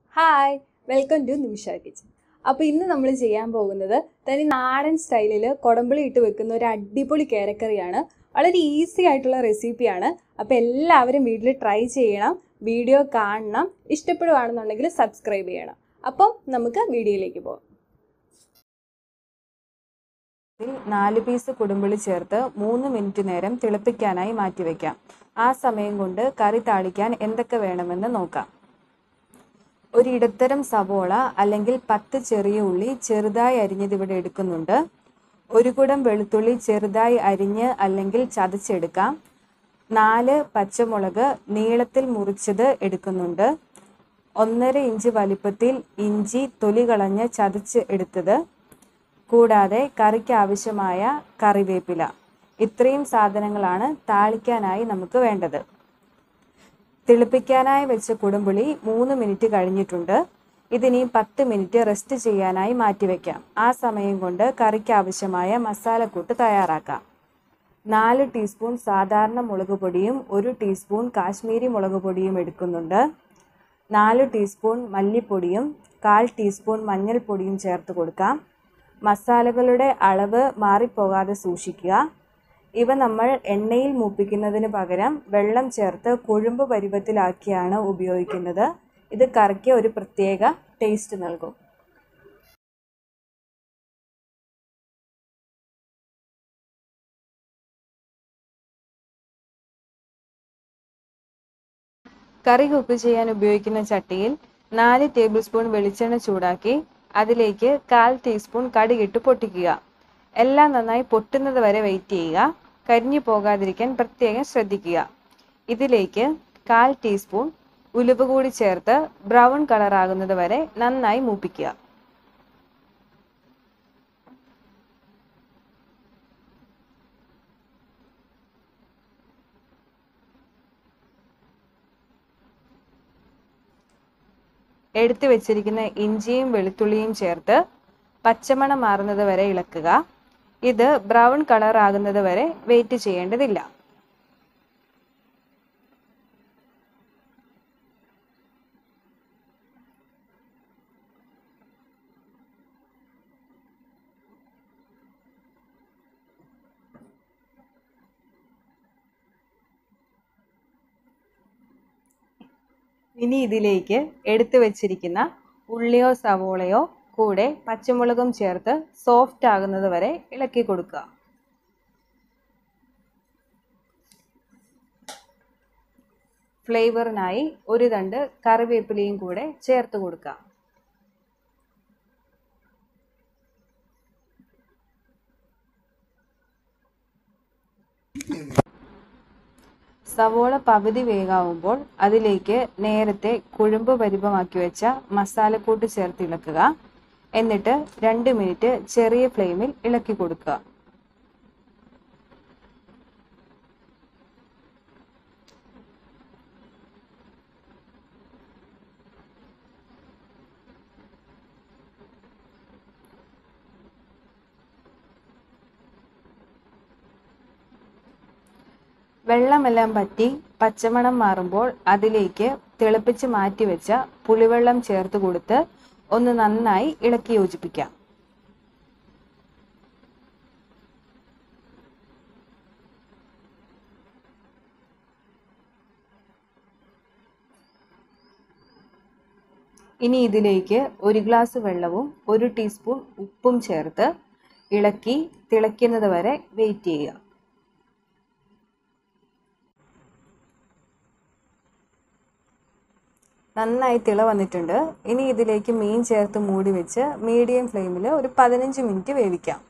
hi welcome to Nimisha kitchen അപ്പോൾ ഇന്ന് നമ്മൾ ചെയ്യാൻ പോകുന്നത് തനി നാടൻ സ്റ്റൈലിൽ കുടമ്പിളി ഇട്ട് വെക്കുന്ന ഒരു അടിപൊളി കേരക്കറിയാണ് വളരെ ഈസി ആയിട്ടുള്ള റെസിപ്പിയാണ് അപ്പോൾ എല്ലാവരും വീട്ടിൽ ട്രൈ ചെയ്യണം വീഡിയോ കാണണം ഇഷ്ടപ്പെടുകയാണെന്നുണ്ടെങ്കിൽ സബ്സ്ക്രൈബ് ചെയ്യണം അപ്പം നമുക്ക് വീഡിയോയിലേക്ക് പോകാം ഇതിൽ നാല് പീസ് കുടുംബിളി ചേർത്ത് മൂന്ന് മിനിറ്റ് നേരം തിളപ്പിക്കാനായി മാറ്റിവെക്കാം ആ സമയം കൊണ്ട് കറി താളിക്കാൻ എന്തൊക്കെ വേണമെന്ന് നോക്കാം ഒരു ഇടത്തരം സവോള അല്ലെങ്കിൽ പത്ത് ചെറിയ ഉള്ളി ചെറുതായി അരിഞ്ഞത് ഇവിടെ എടുക്കുന്നുണ്ട് ഒരു കുടം വെളുത്തുള്ളി ചെറുതായി അരിഞ്ഞ് അല്ലെങ്കിൽ ചതച്ചെടുക്കാം നാല് പച്ചമുളക് നീളത്തിൽ മുറിച്ചത് എടുക്കുന്നുണ്ട് ഒന്നര ഇഞ്ച് വലിപ്പത്തിൽ ഇഞ്ചി തൊലി കളഞ്ഞ് ചതച്ച് എടുത്തത് കൂടാതെ കറിക്ക് ആവശ്യമായ കറിവേപ്പില ഇത്രയും സാധനങ്ങളാണ് താളിക്കാനായി നമുക്ക് വേണ്ടത് തിളിപ്പിക്കാനായി വെച്ച കുടംപുളി മൂന്ന് മിനിറ്റ് കഴിഞ്ഞിട്ടുണ്ട് ഇതിനി പത്ത് മിനിറ്റ് റെസ്റ്റ് ചെയ്യാനായി മാറ്റിവെക്കാം ആ സമയം കൊണ്ട് കറിക്ക് ആവശ്യമായ മസാലക്കൂട്ട് തയ്യാറാക്കാം നാല് ടീസ്പൂൺ സാധാരണ മുളക് പൊടിയും ഒരു ടീസ്പൂൺ കാശ്മീരി മുളക് പൊടിയും എടുക്കുന്നുണ്ട് നാല് ടീസ്പൂൺ മല്ലിപ്പൊടിയും കാൽ ടീസ്പൂൺ മഞ്ഞൾപ്പൊടിയും ചേർത്ത് കൊടുക്കാം മസാലകളുടെ അളവ് മാറിപ്പോകാതെ സൂക്ഷിക്കുക ഇവ നമ്മൾ എണ്ണയിൽ മൂപ്പിക്കുന്നതിന് പകരം വെള്ളം ചേർത്ത് കൊഴുമ്പ് പരുവത്തിലാക്കിയാണ് ഉപയോഗിക്കുന്നത് ഇത് കറിക്ക് ഒരു പ്രത്യേക ടേസ്റ്റ് നൽകും കറി കുക്ക് ചെയ്യാൻ ഉപയോഗിക്കുന്ന ചട്ടിയിൽ നാല് ടേബിൾ സ്പൂൺ വെളിച്ചെണ്ണ ചൂടാക്കി അതിലേക്ക് കാൽ ടീസ്പൂൺ കടുകിട്ട് പൊട്ടിക്കുക എല്ലാം നന്നായി പൊട്ടുന്നത് വരെ വെയിറ്റ് ചെയ്യുക കരിഞ്ഞു പോകാതിരിക്കാൻ പ്രത്യേകം ശ്രദ്ധിക്കുക ഇതിലേക്ക് കാൽ ടീസ്പൂൺ ഉലുവ കൂടി ചേർത്ത് ബ്രൗൺ കളർ ആകുന്നത് വരെ നന്നായി മൂപ്പിക്കുക എടുത്തു വെച്ചിരിക്കുന്ന ഇഞ്ചിയും വെളുത്തുള്ളിയും ചേർത്ത് പച്ചമണം മാറുന്നത് വരെ ഇളക്കുക ഇത് ബ്രൗൺ കളർ ആകുന്നത് വരെ വെയിറ്റ് ചെയ്യേണ്ടതില്ല ഇനി ഇതിലേക്ക് എടുത്തു വെച്ചിരിക്കുന്ന ഉള്ളിയോ സവോളയോ കൂടെ പച്ചമുളകും ചേർത്ത് സോഫ്റ്റ് ആകുന്നത് വരെ ഇളക്കി കൊടുക്കുക ഫ്ലേവറിനായി ഒരു തണ്ട് കറിവേപ്പിലയും കൂടെ ചേർത്ത് കൊടുക്കാം സവോള പകുതി വേകാവുമ്പോൾ അതിലേക്ക് നേരത്തെ കുഴമ്പ് പരിപമാക്കി വെച്ച മസാലക്കൂട്ട് ചേർത്ത് ഇളക്കുക എന്നിട്ട് രണ്ട് മിനിറ്റ് ചെറിയ ഫ്ലെയിമിൽ ഇളക്കി കൊടുക്കുക വെള്ളമെല്ലാം പറ്റി പച്ചമണം മാറുമ്പോൾ അതിലേക്ക് തിളപ്പിച്ച് മാറ്റി വെച്ച പുളിവെള്ളം ചേർത്ത് കൊടുത്ത് ഒന്ന് നന്നായി ഇളക്കി യോജിപ്പിക്കാം ഇനി ഇതിലേക്ക് ഒരു ഗ്ലാസ് വെള്ളവും ഒരു ടീസ്പൂൺ ഉപ്പും ചേർത്ത് ഇളക്കി തിളയ്ക്കുന്നത് വരെ വെയിറ്റ് ചെയ്യുക നന്നായി തിള വന്നിട്ടുണ്ട് ഇനി ഇതിലേക്ക് മീൻ ചേർത്ത് മൂടി വെച്ച് മീഡിയം ഫ്ലെയിമിൽ ഒരു പതിനഞ്ച് മിനിറ്റ് വേവിക്കാം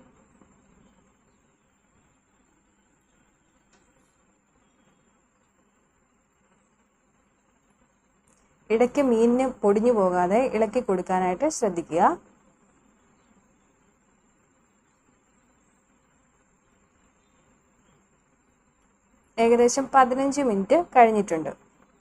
ഇടയ്ക്ക് മീനിന് പൊടിഞ്ഞു പോകാതെ ഇളക്കി കൊടുക്കാനായിട്ട് ശ്രദ്ധിക്കുക ഏകദേശം പതിനഞ്ച് മിനിറ്റ് കഴിഞ്ഞിട്ടുണ്ട്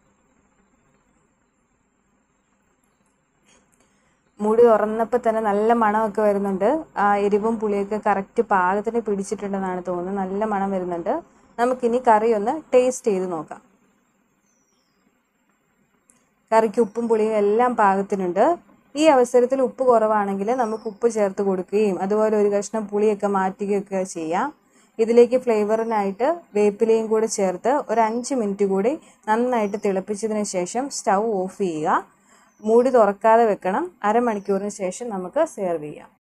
മുടി തുറന്നപ്പോൾ തന്നെ നല്ല മണമൊക്കെ വരുന്നുണ്ട് ആ എരിവും പുളിയൊക്കെ കറക്റ്റ് പാകത്തിന് പിടിച്ചിട്ടുണ്ടെന്നാണ് തോന്നുന്നത് നല്ല മണം വരുന്നുണ്ട് നമുക്കിനി കറി ഒന്ന് ടേസ്റ്റ് ചെയ്ത് നോക്കാം കറിക്ക് ഉപ്പും പുളിയും എല്ലാം പാകത്തിനുണ്ട് ഈ അവസരത്തിൽ ഉപ്പ് കുറവാണെങ്കിൽ നമുക്ക് ഉപ്പ് ചേർത്ത് കൊടുക്കുകയും അതുപോലെ ഒരു കഷ്ണം പുളിയൊക്കെ മാറ്റുകയൊക്കെ ചെയ്യാം ഇതിലേക്ക് ഫ്ലേവറിനായിട്ട് വേപ്പിലയും കൂടെ ചേർത്ത് ഒരു അഞ്ച് മിനിറ്റ് കൂടി നന്നായിട്ട് തിളപ്പിച്ചതിന് ശേഷം സ്റ്റൗ ഓഫ് ചെയ്യുക മൂടി തുറക്കാതെ വെക്കണം അരമണിക്കൂറിന് ശേഷം നമുക്ക് സെർവ് ചെയ്യാം